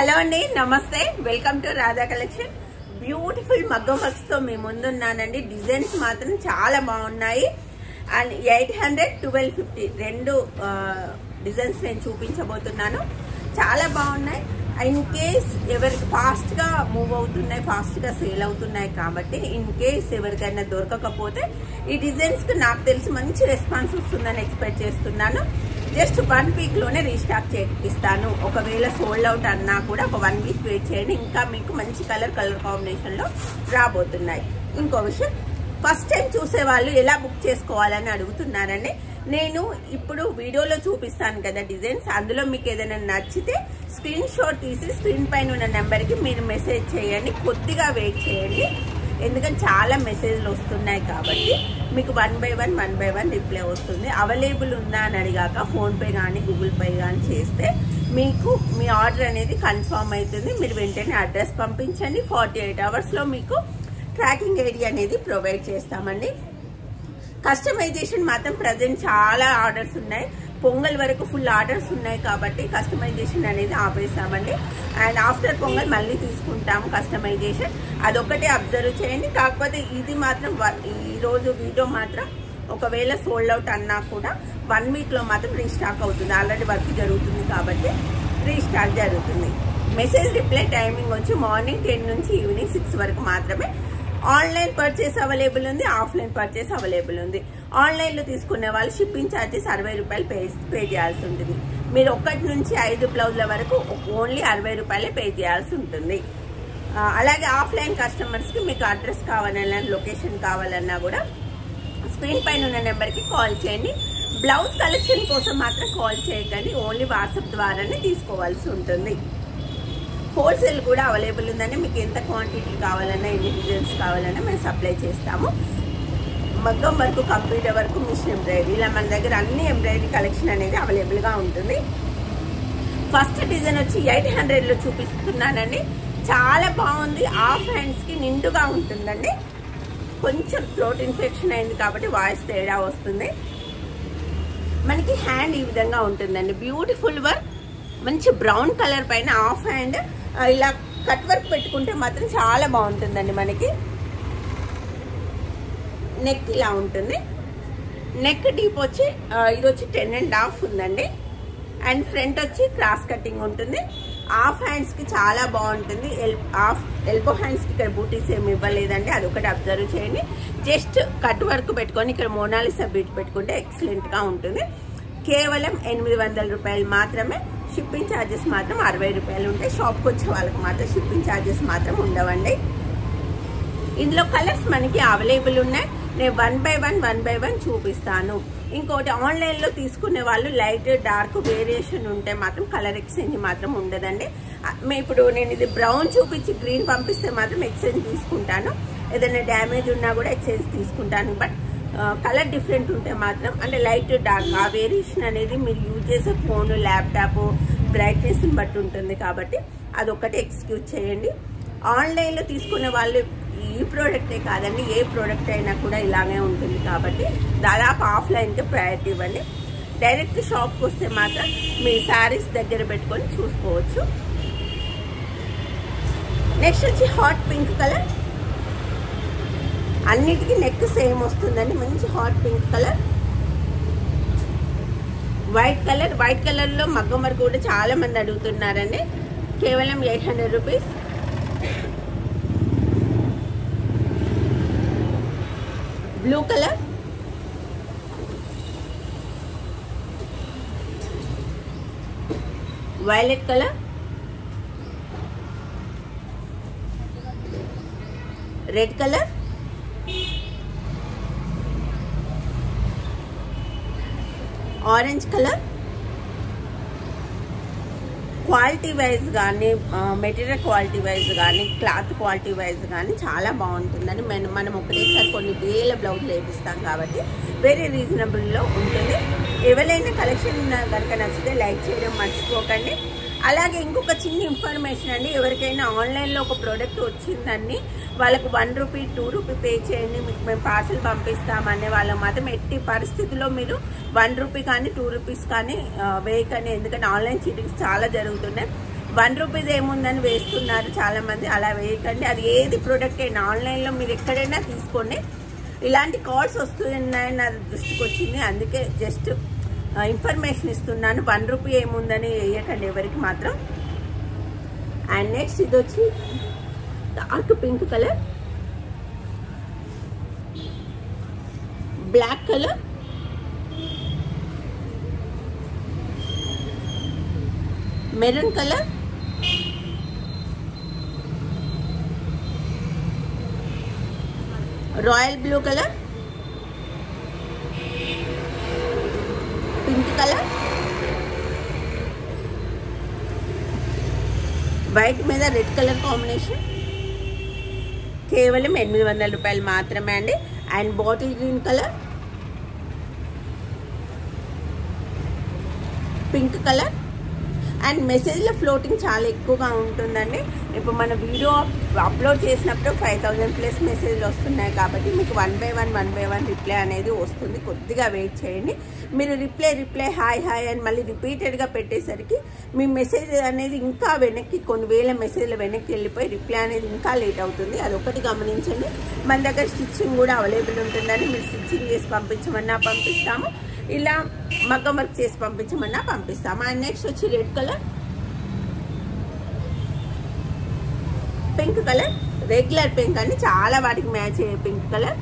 hello అండి నమస్తే welcome to Radha collection beautiful మగ్గం వర్క్స్ తో మీ ముందున్నానండి డిజైన్స్ మాత్రం చాలా బాగున్నాయి and eight hundred twelve fifty రెండు డిజైన్స్ నేను చూపించబోతున్నాను చాలా బాగున్నాయి ఇన్ కేస్ ఎవరికి ఫాస్ట్ గా మూవ్ అవుతున్నాయి ఫాస్ట్ గా సేల్ అవుతున్నాయి కాబట్టి ఇన్ కేస్ ఎవరికైనా దొరకకపోతే ఈ డిజైన్స్ కి నాకు తెలిసి మంచి రెస్పాన్స్ వస్తుందని ఎక్స్పెక్ట్ చేస్తున్నాను జస్ట్ వన్ వీక్ లోనే రీస్టాక్ చేపిస్తాను ఒకవేళ సోల్డ్ అవుట్ అన్నా కూడా ఒక వన్ వీక్ వెయిట్ చేయండి ఇంకా మీకు మంచి కలర్ కలర్ కాంబినేషన్ లో రాబోతున్నాయి ఇంకో విషయం ఫస్ట్ టైం చూసే వాళ్ళు ఎలా బుక్ చేసుకోవాలని అడుగుతున్నారండి నేను ఇప్పుడు వీడియోలో చూపిస్తాను కదా డిజైన్స్ అందులో మీకు ఏదైనా నచ్చితే స్క్రీన్ షాట్ తీసి స్క్రీన్ పైన ఉన్న నెంబర్కి మీరు మెసేజ్ చేయండి కొద్దిగా వెయిట్ చేయండి ఎందుకంటే చాలా మెసేజ్లు వస్తున్నాయి కాబట్టి మీకు one by one one by one reply వస్తుంది అవైలబుల్ ఉందా అని అడిగాక ఫోన్పే కానీ గూగుల్ పే కానీ చేస్తే మీకు మీ ఆర్డర్ అనేది కన్ఫర్మ్ అవుతుంది మీరు వెంటనే అడ్రస్ పంపించండి ఫార్టీ ఎయిట్ అవర్స్లో మీకు ట్రాకింగ్ ఏరియా అనేది ప్రొవైడ్ చేస్తామండి కస్టమైజేషన్ మాత్రం ప్రజెంట్ చాలా ఆర్డర్స్ ఉన్నాయి పొంగల్ వరకు ఫుల్ ఆర్డర్స్ ఉన్నాయి కాబట్టి కస్టమైజేషన్ అనేది ఆపేస్తామండి అండ్ ఆఫ్టర్ పొంగల్ మళ్ళీ తీసుకుంటాము కస్టమైజేషన్ అదొకటే అబ్జర్వ్ చేయండి కాకపోతే ఇది మాత్రం ఈ రోజు వీడియో మాత్రం ఒకవేళ సోల్డ్ అవుట్ అన్నా కూడా వన్ వీక్లో మాత్రం రీస్టాక్ అవుతుంది ఆల్రెడీ వర్క్ జరుగుతుంది కాబట్టి రీస్టాక్ జరుగుతుంది మెసేజ్ రిప్లై టైమింగ్ వచ్చి మార్నింగ్ టెన్ నుంచి ఈవినింగ్ సిక్స్ వరకు మాత్రమే ఆన్లైన్ పర్చేస్ అవైలబుల్ ఉంది ఆఫ్లైన్ పర్చేస్ అవైలబుల్ ఉంది ఆన్లైన్ లో తీసుకునే వాళ్ళు షిప్పింగ్ ఛార్జెస్ అరవై రూపాయలు పే పే చేయాల్సి ఉంటుంది మీరు ఒకటి నుంచి ఐదు బ్లౌజ్ల వరకు ఓన్లీ అరవై రూపాయలే పే చేయాల్సి ఉంటుంది అలాగే ఆఫ్లైన్ కస్టమర్స్ కి మీకు అడ్రస్ కావాలన్నా లొకేషన్ కావాలన్నా కూడా స్క్రీన్ పైన ఉన్న నెంబర్ కి కాల్ చేయండి బ్లౌజ్ కలెక్షన్ కోసం మాత్రం కాల్ చేయకండి ఓన్లీ వాట్సాప్ ద్వారానే తీసుకోవాల్సి ఉంటుంది హోల్సేల్ కూడా అవైలబుల్ ఉందండి మీకు ఎంత క్వాంటిటీ కావాలన్నా ఎన్ని డిజైన్స్ కావాలన్నా మేము సప్లై చేస్తాము మగ్గం వరకు కంప్యూటర్ వరకు మిషన్ ఎంబ్రాయిడరీ ఇలా మన దగ్గర అన్ని ఎంబ్రాయిడరీ కలెక్షన్ అనేది అవైలబుల్గా ఉంటుంది ఫస్ట్ డిజైన్ వచ్చి ఎయిట్ హండ్రెడ్లో చూపిస్తున్నానండి చాలా బాగుంది హాఫ్ హ్యాండ్స్కి నిండుగా ఉంటుందండి కొంచెం థ్రోట్ ఇన్ఫెక్షన్ అయింది కాబట్టి వాయిస్ తేడా వస్తుంది మనకి హ్యాండ్ ఈ విధంగా ఉంటుందండి బ్యూటిఫుల్ వర్క్ మంచి బ్రౌన్ కలర్ పైన హాఫ్ హ్యాండ్ ఇలా కట్ వర్క్ పెట్టుకుంటే మాత్రం చాలా బాగుంటుందండి మనకి నెక్ ఇలా ఉంటుంది నెక్ డీప్ వచ్చి ఇది వచ్చి టెన్ అండ్ హాఫ్ ఉందండి అండ్ ఫ్రంట్ వచ్చి క్రాస్ కటింగ్ ఉంటుంది హాఫ్ హ్యాండ్స్కి చాలా బాగుంటుంది ఎల్ హాఫ్ ఎల్బో హ్యాండ్స్కి ఇక్కడ బూటీస్ ఏమి ఇవ్వలేదండి అది ఒకటి అబ్జర్వ్ చేయండి జస్ట్ కట్ వర్క్ పెట్టుకొని ఇక్కడ మోనాలిసా బీట్ పెట్టుకుంటే ఎక్సలెంట్గా ఉంటుంది కేవలం ఎనిమిది వందల రూపాయలు మాత్రమే షిప్పింగ్ ఛార్జెస్ మాత్రం అరవై రూపాయలు ఉంటాయి షాప్కి వచ్చే వాళ్ళకి మాత్రం షిప్పింగ్ ఛార్జెస్ మాత్రం ఉండవండి ఇందులో కలర్స్ మనకి అవైలబుల్ ఉన్నాయి నేను one by one one by one చూపిస్తాను ఇంకోటి ఆన్లైన్లో తీసుకునే వాళ్ళు లైట్ డార్క్ వేరియేషన్ ఉంటే మాత్రం కలర్ ఎక్స్చేంజ్ మాత్రం ఉండదండి ఇప్పుడు నేను ఇది బ్రౌన్ చూపించి గ్రీన్ పంపిస్తే మాత్రం ఎక్స్చేంజ్ తీసుకుంటాను ఏదైనా డ్యామేజ్ ఉన్నా కూడా ఎక్స్చేంజ్ తీసుకుంటాను బట్ కలర్ డిఫరెంట్ ఉంటే మాత్రం అంటే లైట్ డార్క్ ఆ వేరియేషన్ అనేది మీరు యూజ్ చేసే ఫోన్ ల్యాప్టాప్ బ్రైట్నెస్ని బట్టి ఉంటుంది కాబట్టి అదొక్కటి ఎక్స్క్యూజ్ చేయండి ఆన్లైన్లో తీసుకునే వాళ్ళు ఈ ప్రోడక్టే కాదండి ఏ ప్రోడక్ట్ అయినా కూడా ఇలాగే ఉంటుంది కాబట్టి దాదాపు ఆఫ్లైన్కి ప్రయారిటీ ఇవ్వండి డైరెక్ట్ షాప్కి వస్తే మాత్రం మీ శారీస్ దగ్గర పెట్టుకొని చూసుకోవచ్చు నెక్స్ట్ వచ్చి హాట్ పింక్ కలర్ అన్నిటికీ నెక్ సేమ్ వస్తుందండి మంచి hot pink colour white colour white కలర్లో మగ్గం వరకు కూడా చాలా మంది అడుగుతున్నారండి కేవలం eight hundred rupees blue colour violet colour red colour orange colour quality wise కానీ మెటీరియల్ క్వాలిటీ వైజ్ కానీ క్లాత్ క్వాలిటీ వైజ్ కానీ చాలా బాగుంటుందని మనం మనం ఒకటేసారి కొన్ని వేల బ్లౌజులు వేపిస్తాం కాబట్టి వెరీ రీజనబుల్లో ఉంటుంది ఎవరైనా కలెక్షన్ కనుక నచ్చితే లైక్ చేయడం మర్చిపోకండి అలాగే ఇంకొక చిన్న ఇన్ఫర్మేషన్ అండి ఎవరికైనా ఆన్లైన్లో ఒక ప్రోడక్ట్ వచ్చిందండి వాళ్ళకు one rupee two rupee pay చేయండి మీకు మేము పార్సల్ పంపిస్తామనే వాళ్ళకి మాత్రం ఎట్టి పరిస్థితిలో మీరు వన్ రూపీ కానీ టూ రూపీస్ కానీ ఆ, వేయకండి ఎందుకంటే ఆన్లైన్ చీటింగ్స్ చాలా జరుగుతున్నాయి వన్ రూపీస్ ఏముందని వేస్తున్నారు చాలా మంది అలా వేయకండి అది ఏది ప్రోడక్ట్ అయినా ఆన్లైన్లో మీరు ఎక్కడైనా తీసుకోండి ఇలాంటి కాల్స్ వస్తున్నాయని నా దృష్టికి వచ్చింది అందుకే జస్ట్ ఇన్ఫర్మేషన్ ఇస్తున్నాను వన్ రూపీ ఏముందని వేయకండి ఎవరికి మాత్రం అండ్ నెక్స్ట్ ఇది వచ్చి dark pink colour black colour maroon colour royal blue colour pink colour white మీద రెడ్ కలర్ కాంబినేషన్ కేవలం ఎనిమిది వందల రూపాయలు మాత్రమే అండి and bottle green colour pink colour and మెసేజ్లో ఫ్లోటింగ్ చాలా ఎక్కువగా ఉంటుందండి ఇప్పుడు మన వీడియో అప్లోడ్ చేసినప్పుడు ఫైవ్ థౌజండ్ ప్లస్ మెసేజ్లు వస్తున్నాయి కాబట్టి మీకు one by one one by one reply అనేది వస్తుంది కొద్దిగా వెయిట్ చేయండి మీరు రిప్లై రిప్లై హాయ్ హాయ్ అని మళ్ళీ రిపీటెడ్గా పెట్టేసరికి మీ మెసేజ్ అనేది ఇంకా వెనక్కి కొన్ని వేల మెసేజ్లు వెనక్కి వెళ్ళిపోయి రిప్లై అనేది ఇంకా లేట్ అవుతుంది అది ఒకటి గమనించండి మన దగ్గర స్టిచ్చింగ్ కూడా అవైలబుల్ ఉంటుందని మీరు స్టిచ్చింగ్ చేసి పంపించమన్నా పంపిస్తాము ఇలా మగ్గం వర్క్ చేసి పంపించమన్నా పంపిస్తాము అండ్ నెక్స్ట్ వచ్చి red colour pink colour regular pink అని చాలా వాటికి మ్యాచ్ అయ్యే pink colour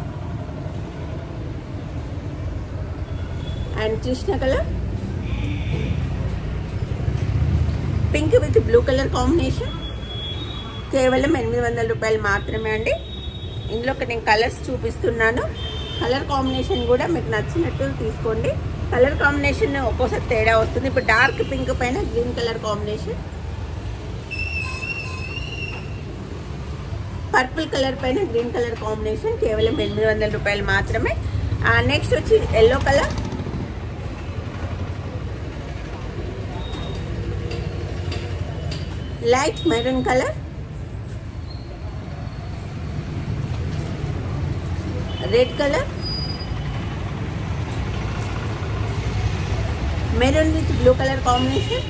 and Krishna colour pink with blue colour combination కేవలం ఎనిమిది వందల రూపాయలు మాత్రమే అండి ఇందులో నేను కలర్స్ చూపిస్తున్నాను కలర్ కాంబినేషన్ కూడా మీకు నచ్చినట్టు తీసుకోండి కలర్ కాంబినేషన్ ఒక్కోసారి తేడా వస్తుంది ఇప్పుడు డార్క్ పింక్ పైన green colour combination purple colour పైన గ్రీన్ కలర్ కాంబినేషన్ కేవలం ఎనిమిది వందల రూపాయలు మాత్రమే నెక్స్ట్ వచ్చి yellow colour light maroon colour red colour maroon with blue colour combination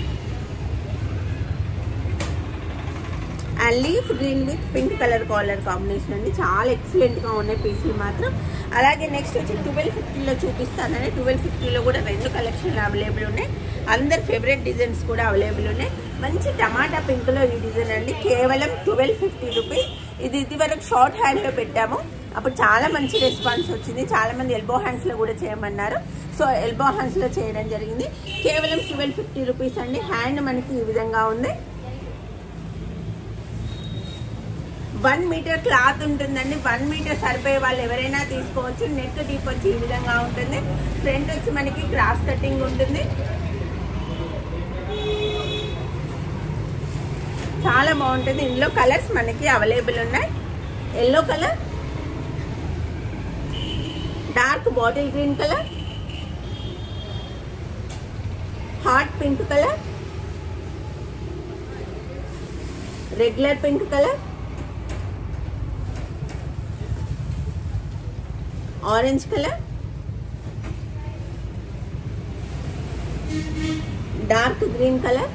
and leaf green with pink colour collar combination అండి చాలా ఎక్సలెంట్గా ఉన్నాయి పీసులు మాత్రం అలాగే నెక్స్ట్ వచ్చి ట్వెల్వ్ ఫిఫ్టీలో చూపిస్తానండి ట్వెల్వ్ ఫిఫ్టీలో కూడా రెండు కలెక్షన్లు అవైలబుల్ ఉన్నాయి అందరి ఫేవరెట్ డిజైన్స్ కూడా అవైలబుల్ ఉన్నాయి మంచి టమాటా పింక్లో ఈ డిజైన్ అండి కేవలం ట్వెల్వ్ ఫిఫ్టీ రూపీస్ ఇది ఇది వరకు షార్ట్ హ్యాండ్లో పెట్టాము అప్పుడు చాలా మంచి రెస్పాన్స్ వచ్చింది చాలా మంది ఎల్బో హ్యాండ్స్లో కూడా చేయమన్నారు సో ఎల్బో హ్యాండ్స్లో చేయడం జరిగింది కేవలం ట్వెల్వ్ ఫిఫ్టీ రూపీస్ అండి హ్యాండ్ మనకి ఈ విధంగా ఉంది వన్ మీటర్ క్లాత్ ఉంటుందండి వన్ మీటర్ సరిపోయే వాళ్ళు ఎవరైనా తీసుకోవచ్చు నెక్ డీప్ వచ్చి ఈ విధంగా ఉంటుంది ఫ్రంట్ వచ్చి మనకి క్రాస్ కటింగ్ ఉంటుంది చాలా బాగుంటుంది ఇందులో కలర్స్ మనకి అవైలబుల్ ఉన్నాయి yellow colour dark bottle green colour hot pink colour regular pink colour orange colour dark green colour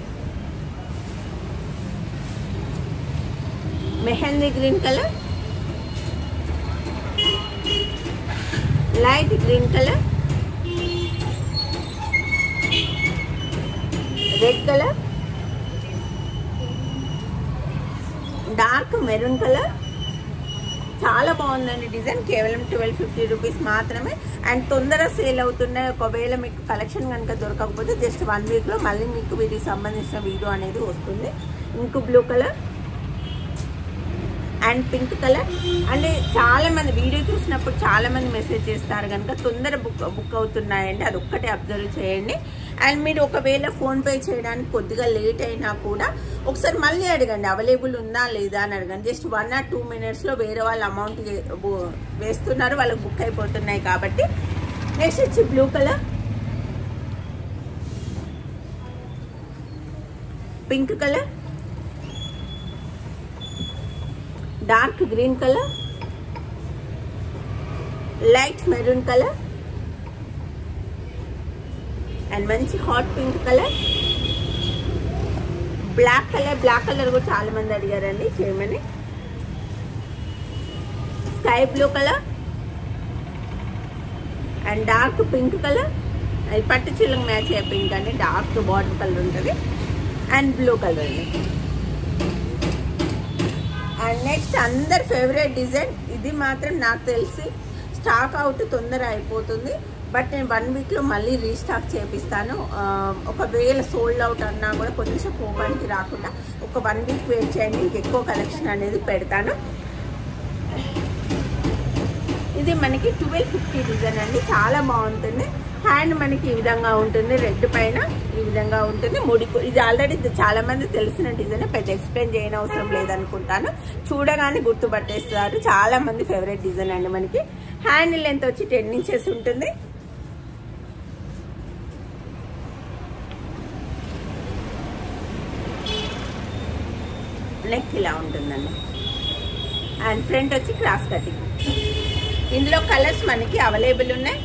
mehndi green colour light green colour red colour dark maroon colour చాలా బాగుందండి design కేవలం twelve fifty rupees మాత్రమే and తొందర sale అవుతున్నాయి ఒకవేళ మీకు collection కనుక దొరకకపోతే జస్ట్ వన్ వీక్లో మళ్ళీ మీకు వీటికి సంబంధించిన వీడియో అనేది వస్తుంది ఇంకో blue colour and pink colour అంటే చాలా మంది వీడియో చూసినప్పుడు చాలా మంది మెసేజ్ చేస్తారు కనుక తొందర బుక్ బుక్ అవుతున్నాయండి అది ఒక్కటే అబ్జర్వ్ చేయండి అండ్ మీరు ఒకవేళ ఫోన్పే చేయడానికి కొద్దిగా లేట్ అయినా కూడా ఒకసారి మళ్ళీ అడగండి అవైలబుల్ ఉందా లేదా అని అడగండి జస్ట్ వన్ ఆర్ టూ మినిట్స్లో వేరే వాళ్ళ అమౌంట్ వేస్తున్నారు వాళ్ళకి బుక్ అయిపోతున్నాయి కాబట్టి నెక్స్ట్ వచ్చి blue colour pink colour dark green colour light maroon colour and మంచి hot pink colour black colour black colour కూడా చాలా మంది అడిగారండి చేయమని sky blue colour and dark pink colour అది పట్టు చీలకు మ్యాచ్ అయ్యే పింక్ అండి డార్క్ బార్డర్ కలర్ ఉంటుంది అండ్ బ్లూ కలర్ అండి అండ్ నెక్స్ట్ అందరి ఫేవరెట్ డిజైన్ ఇది మాత్రం నాకు తెలిసి స్టాక్ అవుట్ తొందర అయిపోతుంది బట్ నేను వన్ వీక్లో మళ్ళీ రీస్టాక్ చేపిస్తాను ఆ, ఒకవేళ సోల్డ్ అవుట్ అన్నా కూడా కొంచెం కోపానికి రాకుండా ఒక వన్ వీక్ వెయిట్ చేయండి ఇంకెక్కువ కలెక్షన్ అనేది పెడతాను ఇది మనకి ట్వెల్వ్ ఫిఫ్టీ డిజైన్ అండి చాలా బాగుంటుంది హ్యాండ్ మనకి ఈ విధంగా ఉంటుంది రెడ్ పైన ఈ విధంగా ఉంటుంది ముడి కు- ఇది ఆల్రెడీ చాలా మంది తెలిసిన డిజైన్ పెద్ద ఎక్స్ప్లెయిన్ చేయని అవసరం లేదనుకుంటాను చూడగానే గుర్తుపట్టేస్తారు చాలా మంది ఫేవరెట్ డిజైన్ అండి మనకి హ్యాండ్ లెంత్ వచ్చి టెన్ ఇంచెస్ ఉంటుంది నెక్ ఇలా ఉంటుందండి అండ్ ఫ్రంట్ వచ్చి క్రాస్ కటింగ్ ఇందులో కలర్స్ మనకి అవైలబుల్ ఉన్నాయి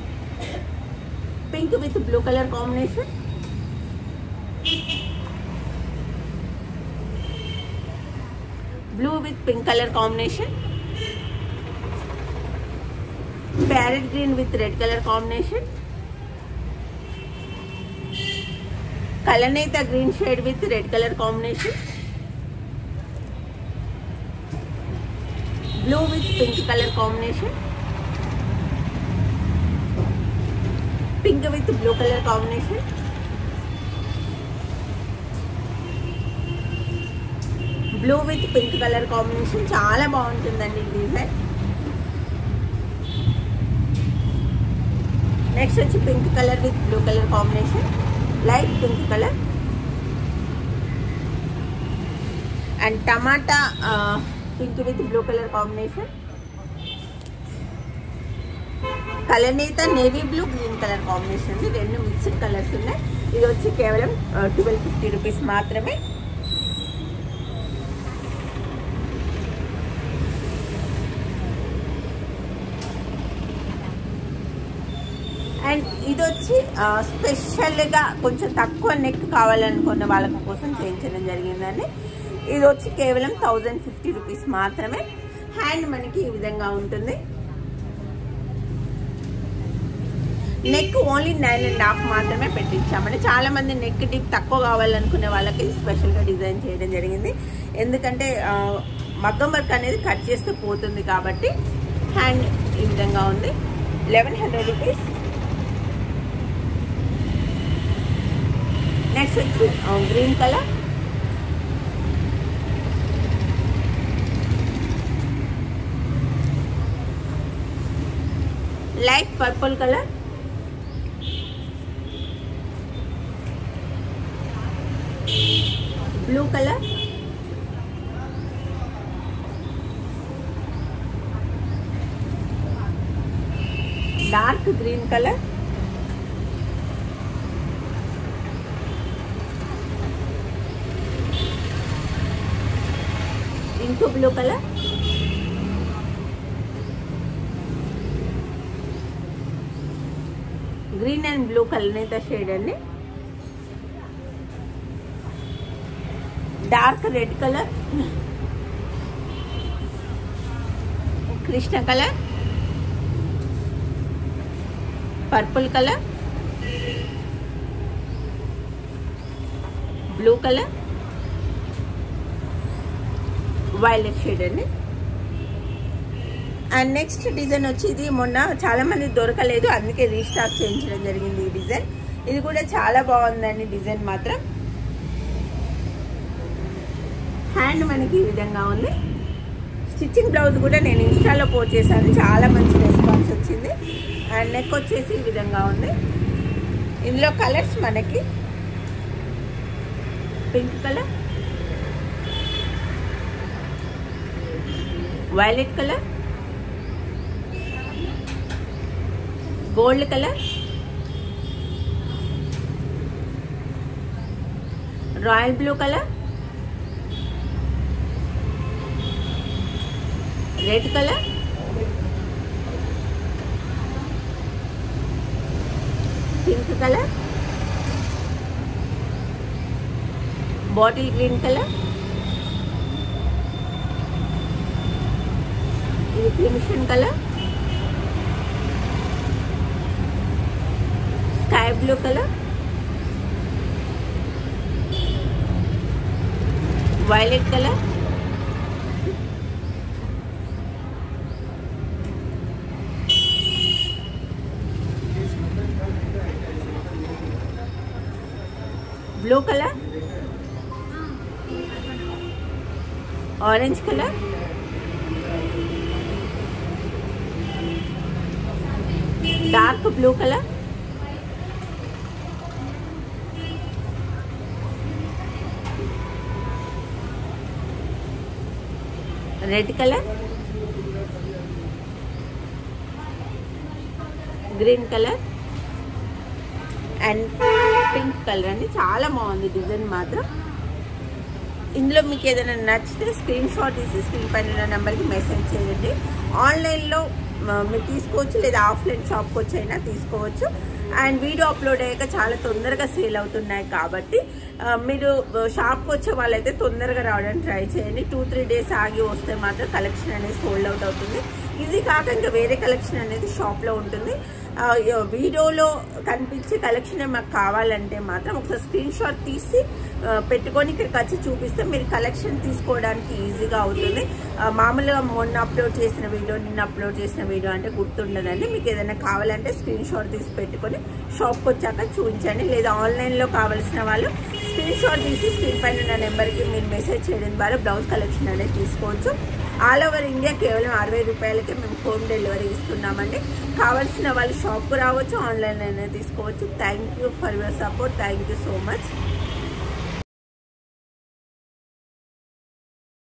pink with blue colour combination blue with pink colour combination parrot green with red colour combination కలనేత green shade with red colour combination blue with pink colour combination pink with blue colour combination blue with pink colour combination చాలా బాగుంటుందండి ఈ design next వచ్చి pink colour with blue colour combination light pink colour and టమాటా pink with blue colour combination కలనేత navy blue green colour combination ఉంది రెండు mixed colours ఉన్నాయి ఇది వచ్చి కేవలం ట్వెల్వ్ ఫిఫ్టీ రూపీస్ మాత్రమే అండ్ ఇది వచ్చి ఆ, స్పెషల్గా కొంచెం తక్కువ నెక్ కావాలనుకున్న వాళ్ళ కోసం చేయించడం జరిగిందండి ఇది వచ్చి కేవలం థౌజండ్ ఫిఫ్టీ రూపీస్ మాత్రమే హ్యాండ్ మనకి ఈ విధంగా ఉంటుంది neck only nine and half మాత్రమే పెట్టించామండి చాలా మంది నెక్ డిప్ తక్కువ కావాలనుకునే వాళ్ళకి స్పెషల్గా డిజైన్ చేయడం జరిగింది ఎందుకంటే ఆ, మగ్గం వర్క్ అనేది కట్ చేస్తే పోతుంది కాబట్టి హ్యాండ్ ఈ విధంగా ఉంది లెవెన్ హండ్రెడ్ రూపీస్ నెక్స్ట్ వచ్చి green colour light purple colour blue colour dark green colour ఇంకో blue colour green and blue colour అయితే షేడ్ అండి డార్క్ రెడ్ కలర్ కృష్ణ colour purple colour blue colour violet shade అండి and next design వచ్చి ఇది మొన్న చాలా మంది దొరకలేదు అందుకే రీస్టాక్ చేయించడం జరిగింది ఈ డిజైన్ ఇది కూడా చాలా బాగుందండి డిజైన్ మాత్రం హ్యాండ్ మనకి ఈ విధంగా ఉంది స్టిచ్చింగ్ బ్లౌజ్ కూడా నేను ఇన్స్టాలో పోస్ట్ చేశాను చాలా మంచి రెస్పాన్స్ వచ్చింది అండ్ నెక్ వచ్చేసి ఈ విధంగా ఉంది ఇందులో కలర్స్ మనకి pink colour violet colour gold colour royal blue colour red colour pink colour bottle green colour ఇది crimson colour sky blue colour violet colour blue colour orange colour dark blue colour red colour green colour and pink colour అండి చాలా బాగుంది design మాత్రం ఇందులో మీకు ఏదైనా నచ్చితే screen shot తీసి స్క్రీన్ పైన ఉన్న నెంబర్కి మెసేజ్ చేయండి ఆన్లైన్లో మీరు తీసుకోవచ్చు లేదా ఆఫ్లైన్ షాప్కి వచ్చి అయినా తీసుకోవచ్చు అండ్ వీడియో అప్లోడ్ అయ్యాక చాలా తొందరగా సేల్ అవుతున్నాయి కాబట్టి మీరు షాప్కి వచ్చే వాళ్ళైతే తొందరగా రావడానికి ట్రై చేయండి టూ త్రీ డేస్ ఆగి వస్తే మాత్రం కలెక్షన్ అనేది సోల్డ్ అవుట్ అవుతుంది ఇది కాక ఇంకా వేరే కలెక్షన్ అనేది షాప్లో ఉంటుంది వీడియోలో కనిపించే కలెక్షన్ మాకు కావాలంటే మాత్రం ఒకసారి స్క్రీన్ షాట్ తీసి పెట్టుకొని ఇక్కడికి వచ్చి చూపిస్తే మీరు కలెక్షన్ తీసుకోవడానికి ఈజీగా అవుతుంది మామూలుగా మొన్న అప్లోడ్ చేసిన వీడియో నిన్న అప్లోడ్ చేసిన వీడియో అంటే గుర్తుండదండి మీకు ఏదైనా కావాలంటే స్క్రీన్ షాట్ తీసి పెట్టుకొని షాప్కి వచ్చాక చూపించండి లేదా ఆన్లైన్లో కావాల్సిన వాళ్ళు స్క్రీన్ షాట్ తీసి స్క్రీన్ పైన ఉన్న నెంబర్కి మీరు మెసేజ్ చేయడం ద్వారా బ్లౌజ్ కలెక్షన్ అనేది తీసుకోవచ్చు ఆల్ ఓవర్ ఇండియా కేవలం అరవై రూపాయలకే మేము హోమ్ డెలివరీ ఇస్తున్నామండి కావాల్సిన వాళ్ళు షాప్కు రావచ్చు ఆన్లైన్లోనే తీసుకోవచ్చు thank you for your support thank you so much